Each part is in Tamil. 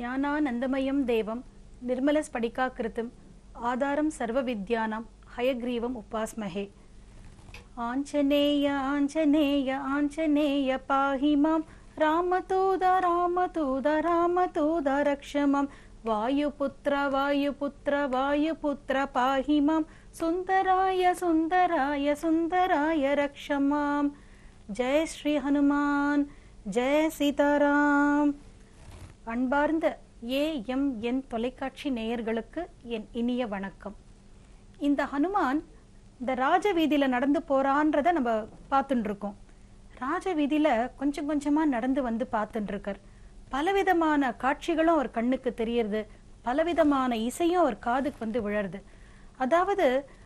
ஞானானந்தமயம் தேவம் निर्मलस्फटिकाकृतिम् आधारं सर्वविद्यानां हयग्रीवम् उपास्महे आञ्जनेय आञ्जनेय आञ्जनेय पाहि मां रामतूद रामतूद रामतूद रक्ष मां वायुपुत्र वायुपुत्र वायुपुत्र पाहि मां सुन्दराय सुन्दराय सुन्दराय रक्ष मां जय श्री हनुमान् जय सीताराम அன்பார்ந்த ஏஎம் என் தொலைக்காட்சி நேயர்களுக்கு என் இனிய வணக்கம் இந்த ஹனுமான் இந்த ராஜ வீதியில நடந்து போறான்றத நம்ம பார்த்துட்டு இருக்கோம் ராஜ வீதியில கொஞ்சம் கொஞ்சமா நடந்து வந்து பார்த்துட்டு இருக்கார் பலவிதமான காட்சிகளும் அவர் கண்ணுக்கு தெரியறது பலவிதமான இசையும் அவர் காதுக்கு வந்து விழருது அதாவது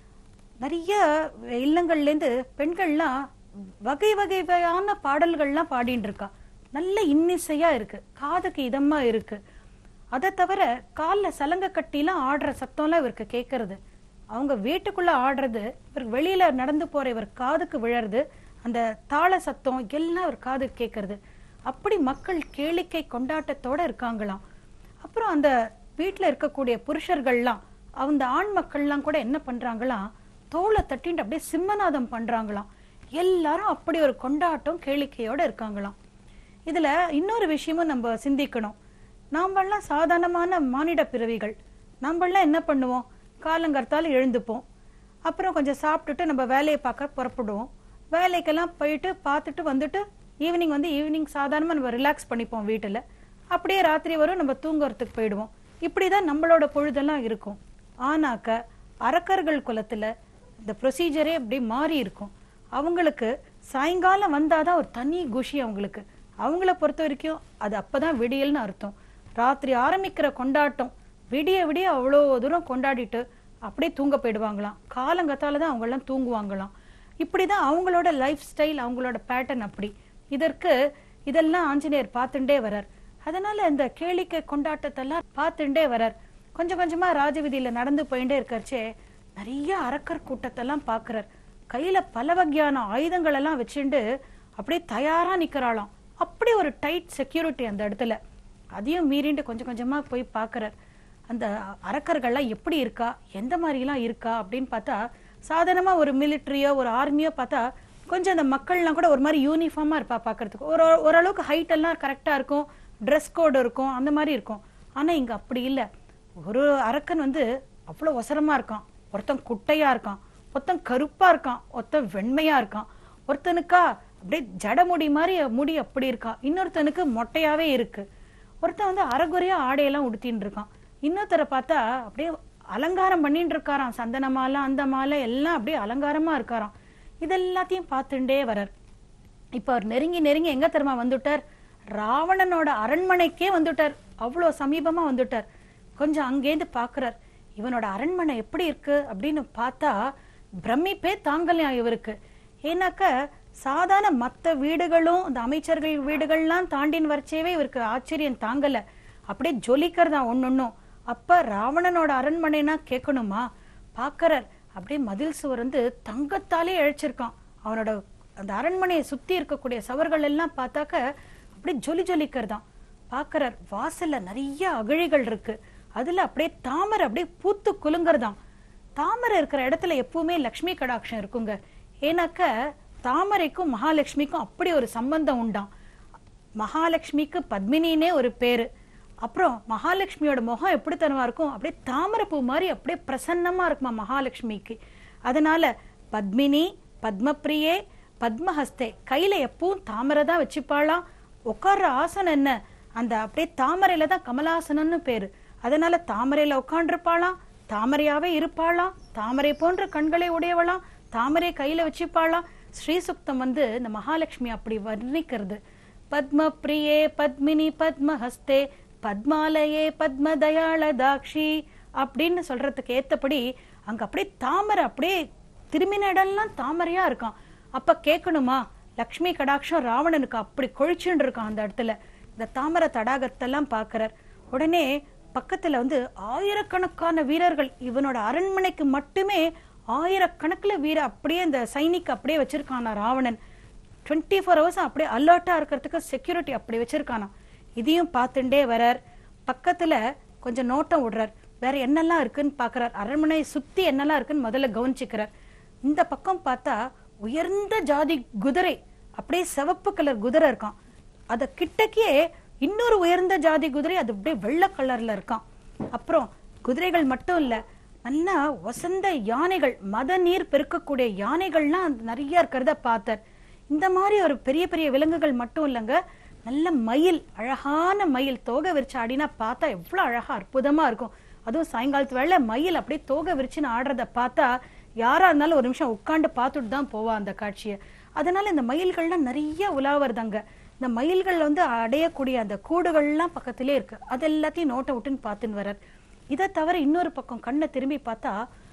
நிறைய இல்லங்கள்லேருந்து பெண்கள்லாம் வகை வகை வகையான பாடல்கள்லாம் பாடிட்டு இருக்கா நல்ல இன்னிசையா இருக்கு காதுக்கு இதமா இருக்கு அதை தவிர காலில் சலங்க கட்டிலாம் ஆடுற சத்தம்லாம் இவருக்கு கேட்கறது அவங்க வீட்டுக்குள்ள ஆடுறது இவர் வெளியில நடந்து போற இவர் காதுக்கு விழறது அந்த தாள சத்தம் எல்லாம் இவர் காதுக்கு கேட்கறது அப்படி மக்கள் கேளிக்கை கொண்டாட்டத்தோட இருக்காங்களாம் அப்புறம் அந்த வீட்டில் இருக்கக்கூடிய புருஷர்கள்லாம் அந்த ஆண் மக்கள்லாம் கூட என்ன பண்றாங்களாம் தோலை தட்டிட்டு அப்படியே சிம்மநாதம் பண்றாங்களாம் எல்லாரும் அப்படி ஒரு கொண்டாட்டம் கேளிக்கையோட இருக்காங்களாம் இதுல இன்னொரு விஷயமும் நம்ம சிந்திக்கணும் நாமெல்லாம் சாதாரணமான மானிட பிறவிகள் நாமெல்லாம் என்ன பண்ணுவோம் காலங்கர்த்தால் எழுந்துப்போம் அப்புறம் கொஞ்சம் சாப்பிட்டுட்டு நம்ம வேலையை பார்க்க புறப்படுவோம் வேலைக்கெல்லாம் போயிட்டு பார்த்துட்டு வந்துட்டு ஈவினிங் வந்து ஈவினிங் சாதாரணமாக நம்ம ரிலாக்ஸ் பண்ணிப்போம் வீட்டில் அப்படியே ராத்திரி வரும் நம்ம தூங்குறதுக்கு போயிடுவோம் இப்படி தான் நம்மளோட பொழுதெல்லாம் இருக்கும் ஆனாக்க அரக்கர்கள் குலத்தில் இந்த ப்ரொசீஜரே அப்படி மாறி இருக்கும் அவங்களுக்கு சாயங்காலம் வந்தாதான் ஒரு தனி குஷி அவங்களுக்கு அவங்கள பொறுத்த வரைக்கும் அது அப்பதான் விடியல்னு அர்த்தம் ராத்திரி ஆரம்பிக்கிற கொண்டாட்டம் விடிய விடிய அவ்வளோ தூரம் கொண்டாடிட்டு அப்படியே தூங்க போயிடுவாங்களாம் காலங்கத்தால தான் அவங்கெல்லாம் தூங்குவாங்களாம் இப்படிதான் அவங்களோட லைஃப் ஸ்டைல் அவங்களோட பேட்டர்ன் அப்படி இதற்கு இதெல்லாம் ஆஞ்சநேயர் பார்த்துட்டே வரார் அதனால இந்த கேளிக்கை கொண்டாட்டத்தெல்லாம் பார்த்துட்டே வரார் கொஞ்சம் கொஞ்சமா ராஜவீதியில நடந்து போயிட்டே இருக்கறச்சே நிறைய அரக்கர் கூட்டத்தெல்லாம் பார்க்கறார் கையில பல வகையான ஆயுதங்கள் எல்லாம் வச்சுண்டு அப்படியே தயாரா நிக்கிறாளாம் அப்படி ஒரு டைட் செக்யூரிட்டி அந்த இடத்துல அதையும் மீறிண்டு கொஞ்சம் கொஞ்சமா போய் பார்க்கறார் அந்த அரக்கர்கள்லாம் எப்படி இருக்கா எந்த மாதிரிலாம் இருக்கா அப்படின்னு பார்த்தா சாதாரணமா ஒரு மிலிட்ரியோ ஒரு ஆர்மியோ பார்த்தா கொஞ்சம் அந்த மக்கள்லாம் கூட ஒரு மாதிரி யூனிஃபார்மா இருப்பா பார்க்கறதுக்கு ஒரு ஓரளவுக்கு ஹைட் எல்லாம் கரெக்டா இருக்கும் ட்ரெஸ் கோடு இருக்கும் அந்த மாதிரி இருக்கும் ஆனா இங்க அப்படி இல்ல ஒரு அரக்கன் வந்து அவ்வளவு ஒசரமா இருக்கான் ஒருத்தன் குட்டையா இருக்கான் ஒருத்தன் கருப்பா இருக்கான் ஒருத்தன் வெண்மையா இருக்கான் ஒருத்தனுக்கா அப்படியே ஜடமுடி மாதிரி முடி அப்படி இருக்கான் இன்னொருத்தனுக்கு மொட்டையாவே இருக்கு ஒருத்தன் வந்து அரைகுறையா ஆடையெல்லாம் உடுத்தின்னு இருக்கான் இன்னொருத்தரை பார்த்தா அப்படியே அலங்காரம் பண்ணிட்டு இருக்காராம் சந்தன மாலை அந்த மாலை எல்லாம் அப்படியே அலங்காரமா இருக்காராம் இதெல்லாத்தையும் பார்த்துட்டே வரார் இப்ப அவர் நெருங்கி நெருங்கி எங்க தெரியுமா வந்துட்டார் ராவணனோட அரண்மனைக்கே வந்துட்டார் அவ்வளோ சமீபமா வந்துட்டார் கொஞ்சம் அங்கேருந்து பாக்குறார் இவனோட அரண்மனை எப்படி இருக்கு அப்படின்னு பார்த்தா பிரமிப்பே தாங்கலையா இவருக்கு ஏன்னாக்க சாதாரண மத்த வீடுகளும் இந்த அமைச்சர்கள் வீடுகள்லாம் தாண்டின்னு வரைச்சேவே இவருக்கு ஆச்சரியம் தாங்கல அப்படியே ஜொலிக்கிறதா ஒன்னொன்னும் அப்ப ராவணனோட அரண்மனைனா கேட்கணுமா பாக்கறார் அப்படியே மதில் சுவர் வந்து தங்கத்தாலே இழைச்சிருக்கான் அவனோட அந்த அரண்மனையை சுத்தி இருக்கக்கூடிய சவர்கள் எல்லாம் பார்த்தாக்க அப்படியே ஜொலி ஜொலிக்கிறதாம் பாக்கறார் வாசல்ல நிறைய அகழிகள் இருக்கு அதுல அப்படியே தாமரை அப்படியே பூத்து குலுங்குறதாம் தாமரை இருக்கிற இடத்துல எப்பவுமே லக்ஷ்மி கடாட்சம் இருக்குங்க ஏன்னாக்க தாமரைக்கும் மகாலட்சுமிக்கும் அப்படி ஒரு சம்பந்தம் உண்டாம் மகாலட்சுமிக்கு பத்மினினே ஒரு பேரு அப்புறம் மகாலட்சுமியோட முகம் எப்படி தருவா இருக்கும் அப்படியே தாமரை பூ மாதிரி அப்படியே பிரசன்னமா இருக்குமா மகாலட்சுமிக்கு அதனால பத்மினி பத்மப்பிரியே பத்மஹஸ்தே கையில எப்பவும் தாமரை தான் வச்சுப்பாளாம் உட்கார்ற ஆசனம் என்ன அந்த அப்படியே தாமரையில தான் கமலாசனம்னு பேரு அதனால தாமரையில உட்காண்டிருப்பாளாம் தாமரையாவே இருப்பாளாம் தாமரை போன்ற கண்களை உடையவளாம் தாமரை கையில வச்சுப்பாளாம் ஸ்ரீசுக்தம் வந்து இந்த மகாலட்சுமி அப்படி வர்ணிக்கிறது பத்ம பிரியே பத்மினி பத்மஹஸ்தே பத்மாலயே பத்ம தயாள தாக்ஷி அப்படின்னு சொல்றதுக்கு ஏத்தபடி அங்க அப்படியே தாமரை அப்படியே திரும்பின இடம்லாம் தாமரையா இருக்கான் அப்ப கேட்கணுமா லக்ஷ்மி கடாட்சம் ராவணனுக்கு அப்படி கொழிச்சுன்னு இருக்கான் அந்த இடத்துல இந்த தாமரை தடாகத்தெல்லாம் பாக்குறார் உடனே பக்கத்துல வந்து ஆயிரக்கணக்கான வீரர்கள் இவனோட அரண்மனைக்கு மட்டுமே ஆயிரக்கணக்குல வீர அப்படியே இந்த சைனிக் அப்படியே வச்சிருக்கானா ராவணன் டுவெண்ட்டி ஃபோர் ஹவர்ஸ் அப்படியே அலர்ட்டா இருக்கிறதுக்கு செக்யூரிட்டி அப்படி வச்சிருக்கானா இதையும் பார்த்துட்டே வரார் பக்கத்துல கொஞ்சம் நோட்டம் விடுறார் வேற என்னெல்லாம் இருக்குன்னு பார்க்கறார் அரண்மனையை சுத்தி என்னெல்லாம் இருக்குன்னு முதல்ல கவனிச்சுக்கிறார் இந்த பக்கம் பார்த்தா உயர்ந்த ஜாதி குதிரை அப்படியே சிவப்பு கலர் குதிரை இருக்கான் அத கிட்டக்கே இன்னொரு உயர்ந்த ஜாதி குதிரை அது அப்படியே வெள்ளை கலர்ல இருக்கான் அப்புறம் குதிரைகள் மட்டும் இல்ல நல்லா வசந்த யானைகள் மத நீர் பெருக்கக்கூடிய யானைகள்லாம் நிறைய இருக்கிறத பார்த்தார் இந்த மாதிரி ஒரு பெரிய பெரிய விலங்குகள் மட்டும் இல்லைங்க நல்ல மயில் அழகான மயில் தோகை விரிச்சு ஆடினா பார்த்தா எவ்வளவு அழகா அற்புதமா இருக்கும் அதுவும் சாயங்காலத்து வேளை மயில் அப்படியே தோகை விரிச்சுன்னு ஆடுறத பார்த்தா யாரா இருந்தாலும் ஒரு நிமிஷம் உட்காந்து பார்த்துட்டு தான் போவா அந்த காட்சியை அதனால இந்த மயில்கள்லாம் நிறைய உலா வருதாங்க இந்த மயில்கள் வந்து அடையக்கூடிய அந்த கூடுகள்லாம் பக்கத்திலே இருக்கு அது எல்லாத்தையும் நோட்டை விட்டுன்னு பார்த்துன்னு வர்றார் இதை தவிர இன்னொரு பக்கம் கண்ணை திரும்பி பார்த்தா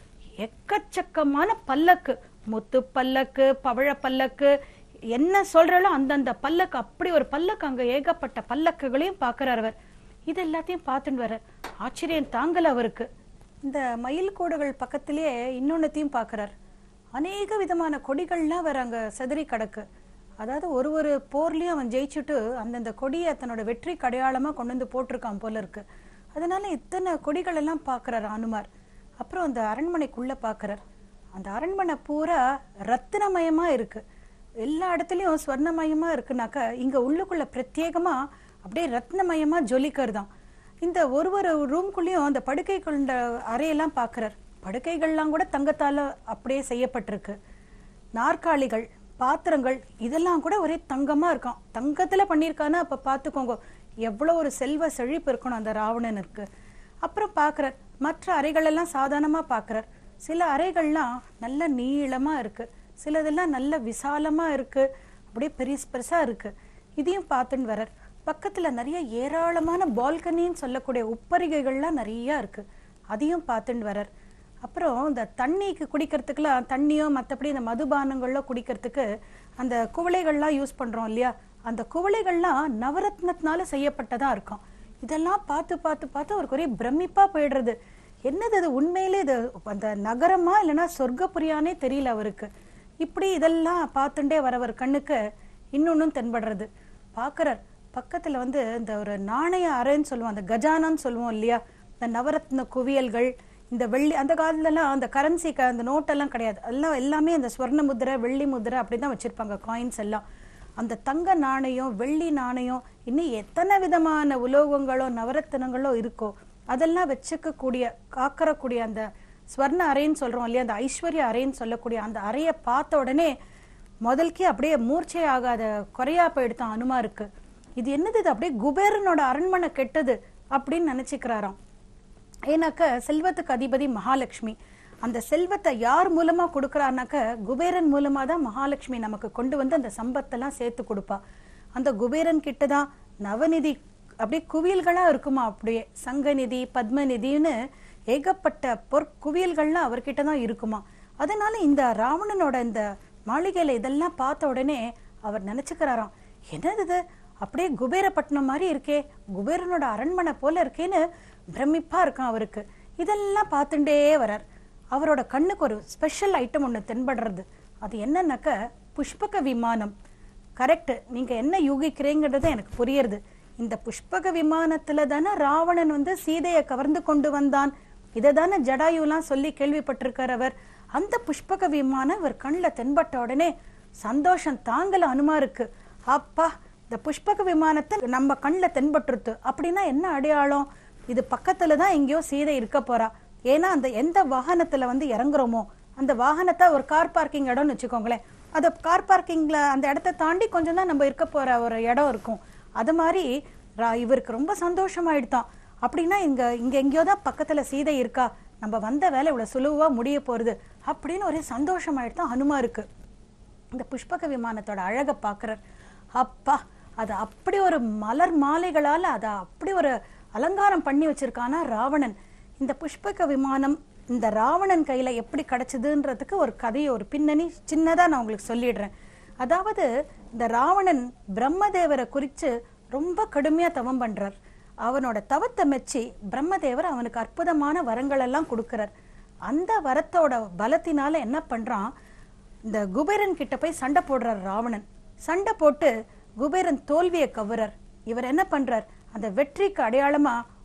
எக்கச்சக்கமான பல்லக்கு முத்து பல்லக்கு பவழ பல்லக்கு என்ன சொல்றாலோ அந்தந்த பல்லக்கு அப்படி ஒரு பல்லக்கு அங்க ஏகப்பட்ட பல்லக்குகளையும் பார்க்கறார் அவர் இது எல்லாத்தையும் பார்த்துட்டு வர்றார் ஆச்சரியம் தாங்கல அவருக்கு இந்த மயில் கூடுகள் பக்கத்திலேயே இன்னொன்னத்தையும் பார்க்கறார் அநேக விதமான கொடிகள்லாம் வேற அங்க செதறி கிடக்கு அதாவது ஒரு ஒரு போர்லயும் அவன் ஜெயிச்சுட்டு அந்தந்த கொடியை தன்னோட வெற்றி அடையாளமா கொண்டு வந்து போட்டிருக்கான் போல இருக்கு அதனால இத்தனை கொடிகள் எல்லாம் பார்க்கறார் அனுமார் அப்புறம் அந்த அரண்மனைக்குள்ள பார்க்கறார் அந்த அரண்மனை பூரா ரத்தினமயமா இருக்கு எல்லா இடத்துலயும் ஸ்வர்ணமயமா இருக்குனாக்க இங்க உள்ளுக்குள்ள பிரத்யேகமா அப்படியே ரத்னமயமா ஜொலிக்கிறதாம் இந்த ஒரு ஒரு ரூம்குள்ளேயும் அந்த படுக்கை கொண்ட அறையெல்லாம் பார்க்கறார் படுக்கைகள்லாம் கூட தங்கத்தால அப்படியே செய்யப்பட்டிருக்கு நாற்காலிகள் பாத்திரங்கள் இதெல்லாம் கூட ஒரே தங்கமா இருக்கும் தங்கத்துல பண்ணியிருக்கானா அப்ப பாத்துக்கோங்க எவ்வளவு ஒரு செல்வ செழிப்பு இருக்கணும் அந்த ராவணனுக்கு அப்புறம் பார்க்கறார் மற்ற அறைகள் எல்லாம் சாதாரணமா பார்க்கறார் சில அறைகள்லாம் நல்ல நீளமா இருக்கு சிலதெல்லாம் நல்ல விசாலமா இருக்கு அப்படியே பெருசு பெருசா இருக்கு இதையும் பார்த்துன்னு வரார் பக்கத்துல நிறைய ஏராளமான பால்கனின்னு சொல்லக்கூடிய உப்பரிகைகள்லாம் நிறைய இருக்கு அதையும் பார்த்துன்னு வரார் அப்புறம் இந்த தண்ணிக்கு குடிக்கிறதுக்குலாம் தண்ணியோ மற்றபடி இந்த மதுபானங்களோ குடிக்கிறதுக்கு அந்த குவளைகள்லாம் யூஸ் பண்றோம் இல்லையா அந்த குவளைகள்லாம் நவரத்னத்தினால செய்யப்பட்டதா இருக்கும் இதெல்லாம் பார்த்து பார்த்து பார்த்து அவருக்கு ஒரே பிரமிப்பா போயிடுறது என்னது அது உண்மையிலே இது அந்த நகரமா இல்லைன்னா சொர்க்கப்புரியானே தெரியல அவருக்கு இப்படி இதெல்லாம் பார்த்துட்டே வரவர் கண்ணுக்கு இன்னொன்னும் தென்படுறது பார்க்கறார் பக்கத்துல வந்து இந்த ஒரு நாணய அறைன்னு சொல்லுவோம் அந்த கஜானான்னு சொல்லுவோம் இல்லையா இந்த நவரத்ன குவியல்கள் இந்த வெள்ளி அந்த காலத்துலலாம் அந்த கரன்சி அந்த நோட்டெல்லாம் கிடையாது எல்லாம் எல்லாமே அந்த ஸ்வர்ண முத்திரை வெள்ளி முத்திரை அப்படி தான் வச்சிருப்பாங்க காயின்ஸ் எல்லாம் அந்த தங்க நாணயம் வெள்ளி நாணயம் இன்னும் எத்தனை விதமான உலோகங்களோ நவரத்தினங்களோ இருக்கோ அதெல்லாம் வச்சுக்கக்கூடிய காக்கறக்கூடிய அந்த ஸ்வர்ண அறைன்னு சொல்றோம் இல்லையா அந்த ஐஸ்வர்ய அறைன்னு சொல்லக்கூடிய அந்த அறையை பார்த்த உடனே முதல்க்கே அப்படியே மூர்ச்சை ஆகாத குறையா போயிடுத்தான் அனுமாருக்கு இது என்னது இது அப்படியே குபேரனோட அரண்மனை கெட்டது அப்படின்னு நினைச்சுக்கிறாராம் ஏன்னாக்க செல்வத்துக்கு அதிபதி மகாலட்சுமி அந்த செல்வத்தை யார் மூலமா கொடுக்கறானாக்க குபேரன் மூலமா தான் மகாலட்சுமி நமக்கு கொண்டு வந்து அந்த சம்பத்தெல்லாம் சேர்த்து கொடுப்பா அந்த குபேரன் கிட்ட தான் நவநிதி அப்படியே குவியல்களா இருக்குமா அப்படியே சங்கநிதி பத்மநிதின்னு ஏகப்பட்ட பொற்குவியல்கள்லாம் அவர்கிட்ட தான் இருக்குமா அதனால இந்த ராவணனோட இந்த மாளிகையில இதெல்லாம் பார்த்த உடனே அவர் நினைச்சுக்கிறாராம் என்னது இது அப்படியே குபேரப்பட்டினம் மாதிரி இருக்கே குபேரனோட அரண்மனை போல இருக்கேன்னு பிரமிப்பா இருக்கான் அவருக்கு இதெல்லாம் பார்த்துட்டே வரார் அவரோட கண்ணுக்கு ஒரு ஸ்பெஷல் ஐட்டம் ஒன்று தென்படுறது அது என்னன்னாக்க புஷ்பக விமானம் கரெக்ட் நீங்க என்ன யூகிக்கிறீங்கிறது எனக்கு புரியுறது இந்த புஷ்பக விமானத்துல தானே ராவணன் வந்து சீதையை கவர்ந்து கொண்டு வந்தான் இதை தானே ஜடாயுலாம் சொல்லி கேள்விப்பட்டிருக்கார் அவர் அந்த புஷ்பக விமானம் இவர் கண்ணில் தென்பட்ட உடனே சந்தோஷம் தாங்கல அனுமா இருக்கு அப்பா இந்த புஷ்பக விமானத்தை நம்ம கண்ணில் தென்பட்டுருத்து அப்படின்னா என்ன அடையாளம் இது பக்கத்துல தான் எங்கேயோ சீதை இருக்க போறா ஏன்னா அந்த எந்த வாகனத்துல வந்து இறங்குறோமோ அந்த வாகனத்தை ஒரு கார் பார்க்கிங் இடம்னு வச்சுக்கோங்களேன் அந்த கார் பார்க்கிங்ல அந்த இடத்த தாண்டி கொஞ்சம் தான் நம்ம இருக்க போற ஒரு இடம் இருக்கும் அது மாதிரி ரா- இவருக்கு ரொம்ப சந்தோஷமாயிடுதான் அப்படின்னா இங்க இங்க எங்கேயோ தான் பக்கத்துல சீதை இருக்கா நம்ம வந்த வேலை இவ்வளவு சுலுவா முடிய போறது அப்படின்னு ஒரே சந்தோஷமாயிடுதான் ஹனுமாருக்கு இந்த புஷ்பக விமானத்தோட அழகை பார்க்கறார் அப்பா அது அப்படி ஒரு மலர் மாலைகளால அதை அப்படி ஒரு அலங்காரம் பண்ணி வச்சிருக்கானா ராவணன் இந்த புஷ்பக விமானம் இந்த ராவணன் கையில எப்படி கிடைச்சதுன்றதுக்கு ஒரு கதையை ஒரு பின்னணி சின்னதா நான் உங்களுக்கு சொல்லிடுறேன் அதாவது இந்த ராவணன் பிரம்மதேவரை குறிச்சு ரொம்ப கடுமையா தவம் பண்றார் அவனோட தவத்தை மெச்சி பிரம்மதேவர் அவனுக்கு அற்புதமான வரங்கள் எல்லாம் கொடுக்கிறார் அந்த வரத்தோட பலத்தினால என்ன பண்றான் இந்த குபேரன் கிட்ட போய் சண்டை போடுறார் ராவணன் சண்டை போட்டு குபேரன் தோல்வியை கவுறார் இவர் என்ன பண்றார் அந்த வெற்றிக்கு அடையாளமா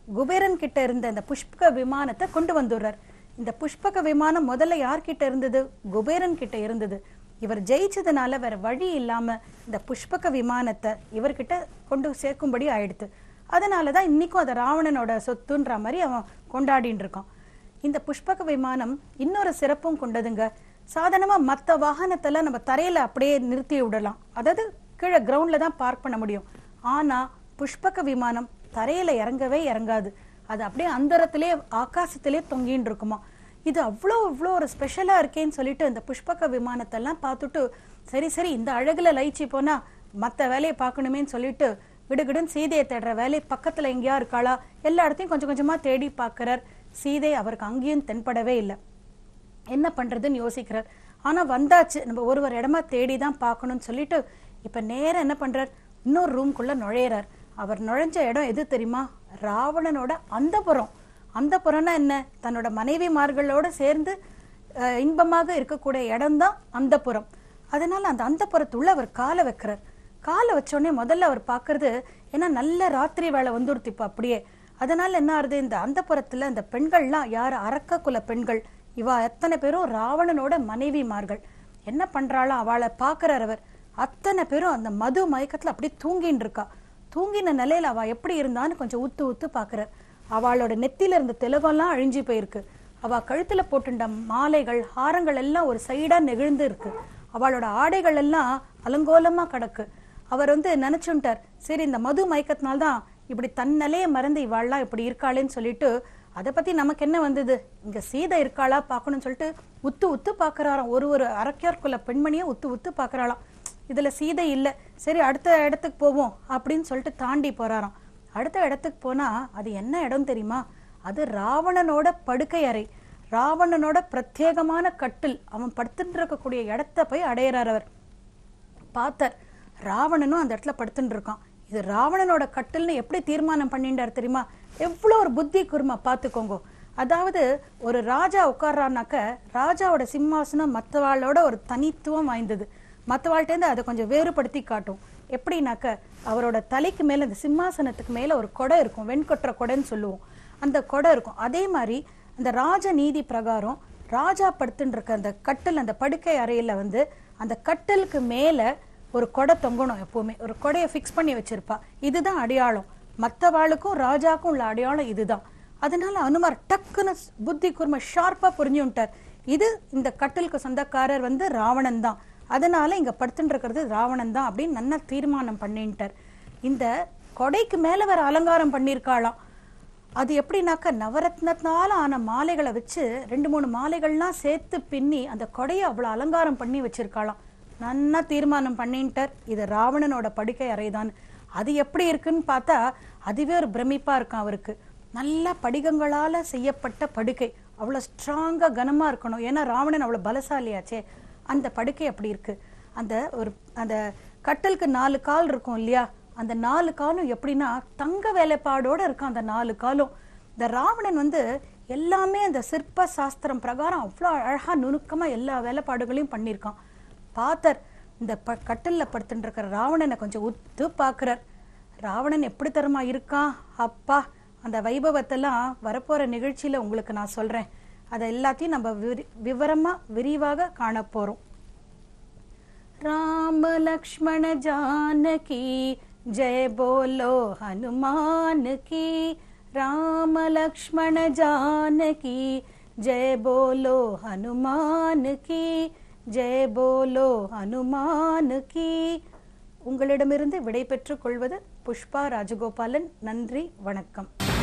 குபேரன் கிட்ட இருந்த அந்த புஷ்பக விமானத்தை கொண்டு வந்துடுறார் இந்த புஷ்பக விமானம் முதல்ல யார்கிட்ட இருந்தது குபேரன் கிட்ட இருந்தது இவர் ஜெயிச்சதுனால வேற வழி இல்லாம இந்த புஷ்பக விமானத்தை இவர்கிட்ட கொண்டு சேர்க்கும்படி ஆயிடுத்து அதனாலதான் இன்னைக்கும் அதை ராவணனோட சொத்துன்ற மாதிரி அவன் கொண்டாடின்னு இருக்கான் இந்த புஷ்பக விமானம் இன்னொரு சிறப்பும் கொண்டதுங்க சாதாரணமா மத்த வாகனத்தெல்லாம் நம்ம தரையில அப்படியே நிறுத்தி விடலாம் அதாவது கீழே கிரவுண்ட்ல தான் பார்க் பண்ண முடியும் ஆனா புஷ்பக விமானம் தரையில இறங்கவே இறங்காது அது அப்படியே அந்தரத்திலே ஆகாசத்திலே தொங்கின்னு இருக்குமா இது அவ்வளோ இவ்வளோ ஒரு ஸ்பெஷலா இருக்கேன்னு சொல்லிட்டு இந்த புஷ்பக விமானத்தெல்லாம் பார்த்துட்டு சரி சரி இந்த அழகுல லயிச்சு போனா மத்த வேலையை பார்க்கணுமேன்னு சொல்லிட்டு விடுகிடுன்னு சீதையை தேடுற வேலை பக்கத்துல எங்கேயா இருக்காளா எல்லா இடத்தையும் கொஞ்சம் கொஞ்சமா தேடி பார்க்கறார் சீதை அவருக்கு அங்கேயும் தென்படவே இல்லை என்ன பண்றதுன்னு யோசிக்கிறார் ஆனா வந்தாச்சு நம்ம ஒரு ஒரு இடமா தேடி தான் பார்க்கணும்னு சொல்லிட்டு இப்ப நேரா என்ன பண்றார் இன்னொரு ரூம்குள்ள நுழையிறார் அவர் நுழைஞ்ச இடம் எது தெரியுமா ராவணனோட அந்தப்புறம் அந்தப்புறம்னா என்ன தன்னோட மனைவிமார்களோட சேர்ந்து அஹ், இன்பமாக இருக்கக்கூடிய இடம்தான் அந்தப்புறம் அதனால அந்த அந்தப்புறத்துள்ள அவர் காலை வைக்கிறார் காலை வச்ச உடனே முதல்ல அவர் பார்க்கறது ஏன்னா நல்ல ராத்திரி வேலை வந்துடுத்து இப்போ அப்படியே அதனால என்ன ஆறுது இந்த அந்தப்புறத்துல இந்த பெண்கள்லாம் யார் அரக்க குல பெண்கள் இவா எத்தனை பேரும் ராவணனோட மனைவிமார்கள் என்ன பண்றாளோ அவளை பார்க்கறார் அவர் அத்தனை பேரும் அந்த மது மயக்கத்துல அப்படியே தூங்கின்னு இருக்கா தூங்கின நிலையில அவ எப்படி இருந்தான்னு கொஞ்சம் உத்து உத்து பார்க்கறார் அவளோட நெத்தியில இருந்த திலகம்லாம் அழிஞ்சு போயிருக்கு அவ கழுத்துல போட்டுண்ட மாலைகள் ஹாரங்கள் எல்லாம் ஒரு சைடா நெகிழ்ந்து இருக்கு அவளோட ஆடைகள் எல்லாம் அலங்கோலமா கிடக்கு அவர் வந்து நினைச்சுட்டார் சரி இந்த மது மயக்கத்தினால்தான் இப்படி தன்னலே மறந்து இவாள்லாம் இப்படி இருக்காளேன்னு சொல்லிட்டு அதை பத்தி நமக்கு என்ன வந்தது இங்க சீதை இருக்காளா பார்க்கணும்னு சொல்லிட்டு உத்து உத்து பார்க்கறாராம் ஒரு ஒரு அரக்கியார்குள்ள பெண்மணியை உத்து உத்து பார்க்கறாளாம் இதுல சீதை இல்ல சரி அடுத்த இடத்துக்கு போவோம் அப்படின்னு சொல்லிட்டு தாண்டி போறாராம் அடுத்த இடத்துக்கு போனா அது என்ன இடம் தெரியுமா அது ராவணனோட படுக்கை அறை ராவணனோட பிரத்யேகமான கட்டில் அவன் படுத்துட்டு இருக்கக்கூடிய இடத்த போய் அடையிறார் அவர் பார்த்தார் ராவணனும் அந்த இடத்துல படுத்துட்டு இருக்கான் இது ராவணனோட கட்டில்னு எப்படி தீர்மானம் பண்ணிட்டார் தெரியுமா எவ்வளோ ஒரு புத்தி குருமா பார்த்துக்கோங்க அதாவது ஒரு ராஜா உட்கார்றானாக்க ராஜாவோட சிம்மாசனம் மற்றவாளோட ஒரு தனித்துவம் வாய்ந்தது மற்றவாள்கிட்டேருந்து அதை கொஞ்சம் வேறுபடுத்தி காட்டும் எப்படின்னாக்க அவரோட தலைக்கு மேல இந்த சிம்மாசனத்துக்கு மேல ஒரு கொடை இருக்கும் வெண்கொற்ற கொடைன்னு சொல்லுவோம் அந்த கொடை இருக்கும் அதே மாதிரி அந்த ராஜ நீதி பிரகாரம் ராஜா படுத்துட்டு இருக்க அந்த கட்டில் அந்த படுக்கை அறையில வந்து அந்த கட்டிலுக்கு மேல ஒரு கொடை தொங்கணும் எப்பவுமே ஒரு கொடையை ஃபிக்ஸ் பண்ணி வச்சிருப்பா இதுதான் அடையாளம் மற்றவாளுக்கும் ராஜாக்கும் உள்ள அடையாளம் இதுதான் அதனால அனுமார் டக்குன்னு புத்தி கூர்ம ஷார்ப்பா புரிஞ்சுட்டார் இது இந்த கட்டிலுக்கு சொந்தக்காரர் வந்து ராவணன் தான் அதனால இங்க படுத்துட்டு இருக்கிறது ராவணன் தான் அப்படின்னு நல்லா தீர்மானம் பண்ணிட்டார் இந்த கொடைக்கு மேல வேற அலங்காரம் பண்ணியிருக்காளாம் அது எப்படின்னாக்க நவரத்னத்தினால ஆன மாலைகளை வச்சு ரெண்டு மூணு மாலைகள்லாம் சேர்த்து பின்னி அந்த கொடையை அவ்வளவு அலங்காரம் பண்ணி வச்சிருக்காளாம் நன்னா தீர்மானம் பண்ணிட்டார் இது ராவணனோட படுக்கை அறைதான் அது எப்படி இருக்குன்னு பார்த்தா அதுவே ஒரு பிரமிப்பா இருக்கும் அவருக்கு நல்ல படிகங்களால செய்யப்பட்ட படுக்கை அவ்வளவு ஸ்ட்ராங்கா கனமா இருக்கணும் ஏன்னா ராவணன் அவ்வளவு பலசாலியாச்சே அந்த படுக்கை அப்படி இருக்கு அந்த ஒரு அந்த கட்டலுக்கு நாலு கால் இருக்கும் இல்லையா அந்த நாலு காலும் எப்படின்னா தங்க வேலைப்பாடோட இருக்கும் அந்த நாலு காலும் இந்த ராவணன் வந்து எல்லாமே அந்த சிற்ப சாஸ்திரம் பிரகாரம் அவ்வளோ அழகா நுணுக்கமா எல்லா வேலைப்பாடுகளையும் பண்ணியிருக்கான் பார்த்தர் இந்த ப கட்டில்ல படுத்துட்டு இருக்கிற ராவணனை கொஞ்சம் உத்து பார்க்கறார் ராவணன் எப்படி தரமா இருக்கான் அப்பா அந்த வைபவத்தெல்லாம் வரப்போற நிகழ்ச்சியில உங்களுக்கு நான் சொல்றேன் அதை எல்லாத்தையும் நம்ம விரி விவரமா விரிவாக காண போறோம் राम लक्ष्मण जानकी जय बोलो हनुमान की राम लक्ष्मण जानकी जय बोलो हनुमान की जय बोलो हनुमान की உங்களிடமிருந்து விடை பெற்றுக் கொள்வது புஷ்பா ராஜகோபாலன் நன்றி வணக்கம்